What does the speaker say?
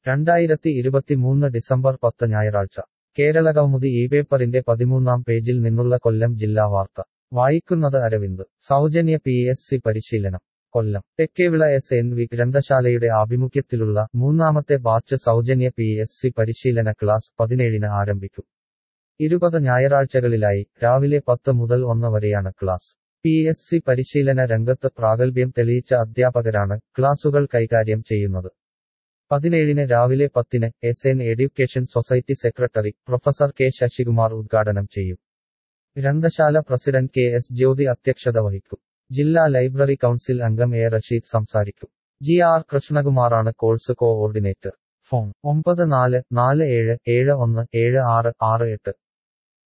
രണ്ടായിരത്തി ഇരുപത്തിമൂന്ന് ഡിസംബർ പത്ത് ഞായറാഴ്ച കേരളകൗമുദി ഈ പേപ്പറിന്റെ പതിമൂന്നാം പേജിൽ നിന്നുള്ള കൊല്ലം ജില്ലാ വാർത്ത വായിക്കുന്നത് അരവിന്ദ് സൗജന്യ പി എസ് സി പരിശീലനം Kollam Thekkevila S N V ഗ്രന്ഥശാലയുടെ ആഭിമുഖ്യത്തിലുള്ള മൂന്നാമത്തെ ബാച്ച് സൗജന്യ പി എസ് സി പരിശീലന ക്ലാസ് പതിനേഴിന് ആരംഭിക്കും ഇരുപത് ഞായറാഴ്ചകളിലായി രാവിലെ പത്ത് മുതൽ ഒന്ന് വരെയാണ് ക്ലാസ് പി എസ് സി പരിശീലന രംഗത്ത് പ്രാഗൽഭ്യം തെളിയിച്ച അധ്യാപകരാണ് ക്ലാസുകൾ കൈകാര്യം ചെയ്യുന്നത് പതിനേഴിന് രാവിലെ പത്തിന് S N education society secretary professor K Sasikumar ഉദ്ഘാടനം ചെയ്യും ഗ്രന്ഥശാല പ്രസിഡന്റ് കെ എസ് ജ്യോതി അധ്യക്ഷത വഹിക്കും ജില്ലാ ലൈബ്രറി കൗൺസിൽ അംഗം എ റഷീദ് സംസാരിക്കും ജി ആർ കൃഷ്ണകുമാറാണ് കോഴ്സ് കോഓർഡിനേറ്റർ ഫോൺ ഒമ്പത് നാല് നാല് ഏഴ് ഏഴ് ഒന്ന് ഏഴ് ആറ് ആറ് എട്ട്